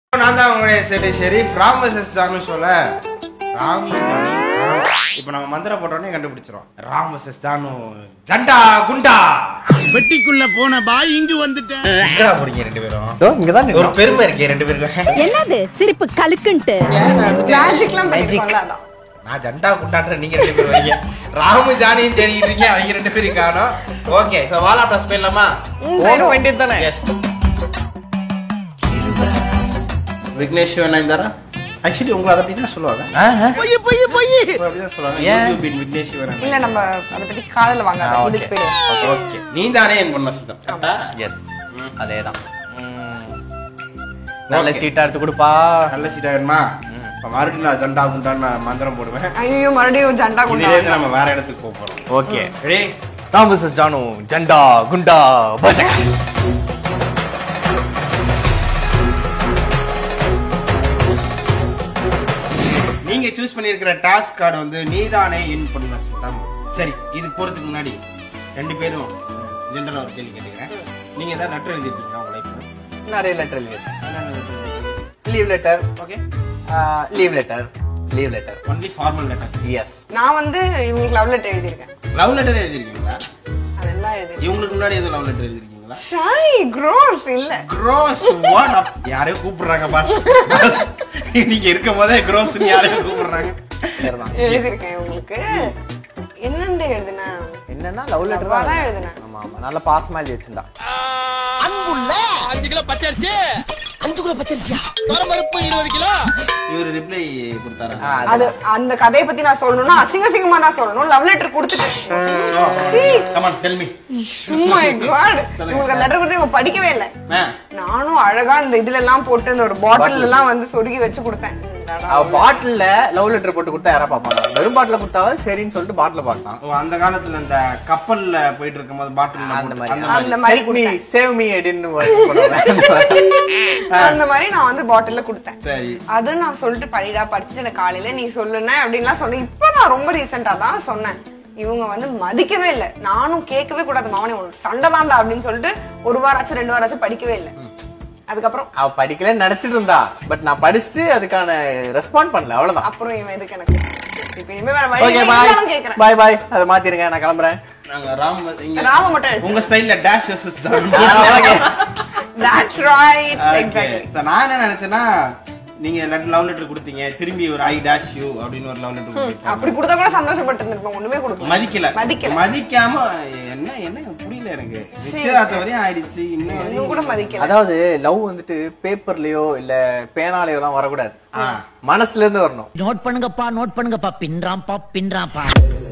நான் தான் உங்களுடைய சேட்டை ஷெரீப் ராம் வர்சஸ் ஜானு ஷோல ராமி ஜானி காணோம். இப்போ நம்ம மந்திரம் போட்டோடனே கண்டுபிடிச்சிரும் ராம் வர்சஸ் ஜானு ஜண்டா குண்டா பெட்டிக்குள்ள போன பாய் இங்கு வந்துட்டேன் எங்கடா போறீங்க ரெண்டு பேரும் இங்கதான் ஒரு பெருமை இருக்கே ரெண்டு பேருக்கும் என்னது சிரிப்பு கலுக்குன்ட்டு மேஜிக்லாம் பண்ணிருக்கோம்ல அதான் நான் ஜண்டா குண்டான்ற நீங்க ரெண்டு பேரும் வரீங்க ராமு ஜானியும் தேடிட்டு இருக்கீங்க அவங்க ரெண்டு பேரும் காணோம் ஓகே ஸோ வாலா ப்ளஸ் போயிடலாமா போக வேண்டியது தானே எஸ் விக்னேஷ் வேணா இருந்தாரா ஆக்சுவலி உங்களை அதை அப்படி தான் சொல்லுவாங்க உங்களை அப்படிதான் சொல்லுவாங்க ஏன்? யூடியூபின் விக்னேஷ் வேணா இல்ல நம்ம அத பத்தி காதல வாங்க ஆ, okay. இதுக்கு போயிடுவோம் ஓகே நீ தானே என் பொண்ணு வசந்தம் கரெக்டா எஸ் அதேதான் ம். நல்ல Okay. சீட்டா எடுத்து கொடுப்பா நல்ல சீட்டா வேணுமா இப்போ மறுபடியும் நான் ஜண்டா குண்டான்னு நான் மந்திரம் போடுவேன் ஐயோ மறுபடியும் ஜண்டா கொண்டு இதுல இருந்து நம்ம வேற இடத்துக்கு போக போறோம் okay ready Ram vs Janu ஜண்டா குண்டா பஜக் நீங்க சூஸ் பண்ணியிருக்கிற டாஸ்க் கார்டு வந்து நீதானே என் பொண்ணு வசந்தம் சரி இது போறதுக்கு முன்னாடி ரெண்டு பேரும் ஜென்ரலா ஒரு கேள்வி கேட்டுக்கிறேன் நீங்க ஏதாவது லெட்டர் எழுதிருக்கீங்களா உங்க லைஃப்ல நிறைய லெட்டர் எழுதி leave letter okay leave letter leave letter only formal letters yes நான் வந்து இவங்களுக்கு லவ் லெட்டர் எழுதியிருக்கேன் லவ் லெட்டர் எழுதிருக்கீங்களா அதெல்லாம் எழுதி இவங்களுக்கு முன்னாடி எதுவும் லவ் லெட்டர் எழுதிருக்கீங்களா ஷை க்ரோஸ் இல்ல க்ரோஸ் வாட் யாரையோ கூப்பிடுறாங்க பாஸ் பாஸ் நீங்க இருக்கும் போதே க்ரோஸ்னு யாரையோ கூப்பிடுறாங்க சரிதான் எழுதியிருக்கேன் இவங்களுக்கு என்னண்டு எழுதுனேன் என்னன்னா லவ் லெட்டர் லவ்வா தான் எழுதுனேன். ஆமா ஆமா நல்ல பாசமா எழுதி வச்சிருந்தா அஞ்சு கிலோ பச்சரிசி அஞ்சு கிலோ பச்சரிசியா பருப்பு இருபது கிலோ இவர் ரிப்ளை கொடுத்தாரா ஆ, அது- அது அந்த கதையை பத்தி நான் சொல்லணும்னா அசிங்க அசிங்கமா தான் சொல்லணும் லவ் லெட்டர் கொடுத்துட்டேன் come on tell me my god உங்களுக்கு லெட்டர் கொடுத்து இவங்க படிக்கவே இல்லை ஆ நானும் அழகா இந்த இதுல எல்லாம் போட்டு இந்த ஒரு பாட்டில் எல்லாம் வந்து சொருகி வச்சு கொடுத்தேன் இந்தாடா. அவ பாட்டில்ல லவ் லெட்டர் போட்டு கொடுத்தா யாரா பாப்பாங்க வெறும் பாட்டில கொடுத்தாவது சரின்னு சொல்லிட்டு பாட்டில பார்க்கலாம் ஓ, அந்த காலத்துல அந்த கப்பல்ல போயிட்டு இருக்கும்போது பாட்டில் அந்த மாதிரி. அந்த மாதிரி அந்த மாதிரி Help me, கொடுத்தேன் save me அப்படின்னு voice போடுவாங்க. அந்த மாதிரி நான் வந்து பாட்டில்ல கொடுத்தேன் சரி அது நான் சொல்லிட்டு படிடா படிச்சுட்டு எனக்கு காலையில நீ சொல்லுன அப்படின்லாம் சொன்னேன் இப்ப நான் ரொம்ப ரீசெண்டா தான் சொன்னேன் இவங்க வந்து மதிக்கவே இல்லை நானும் கேட்கவே கூடாது மாவனே உனக்கு சண்டை தாண்டா அப்படின்னு சொல்லிட்டு ஒரு வாராச்சும் ரெண்டு வாராச்சும் படிக்கவே இல்லை அதுக்கப்புறம் அவ படிக்கலன்னு நினைச்சிட்டு இருந்தா பட் நான் படிச்சுட்டு அதுக்கான ரெஸ்பாண்ட் பண்ணல அவ்வளவுதான் அப்புறம் இவன் எதுக்கு எனக்கு இப்ப இனிமே வேற வழி ஓகே இல்லை, பாய் இருந்தாலும் கேக்குறேன் பாய் பாய் அதை மாத்திருங்க நான் கிளம்புறேன் நாங்க ராம் இங்க ராம மட்டும் அடிச்சு உங்க ஸ்டைல்ல dash versus John that's right exactly நான் என்ன நினைச்சேன்னா நீங்க லவ் லெட்டர் கொடுத்தீங்க திரும்பி ஒரு ஐ டேஷ் யூ அப்படின்னு ஒரு லவ் லெட்டர் கொடுத்தீங்க அப்படி கொடுத்தா கூட சந்தோஷப்பட்டு இருந்திருப்பேன் ஒண்ணுமே கொடுக்கல மதிக்கல மதிக்கல மதிக்காம என்ன என்ன புரியல எனக்கு நிச்சயதார்த்தம் வரையும் ஆயிடுச்சு இன்னும் இன்னும் கூட மதிக்கல அதாவது லவ் வந்துட்டு பேப்பர்லயோ இல்ல பேனாலயோ எல்லாம் வரக்கூடாது மனசுல இருந்து வரணும் நோட் பண்ணுங்கப்பா நோட் பண்ணுங்கப்பா பின்றாம்பா பின்றாம்பா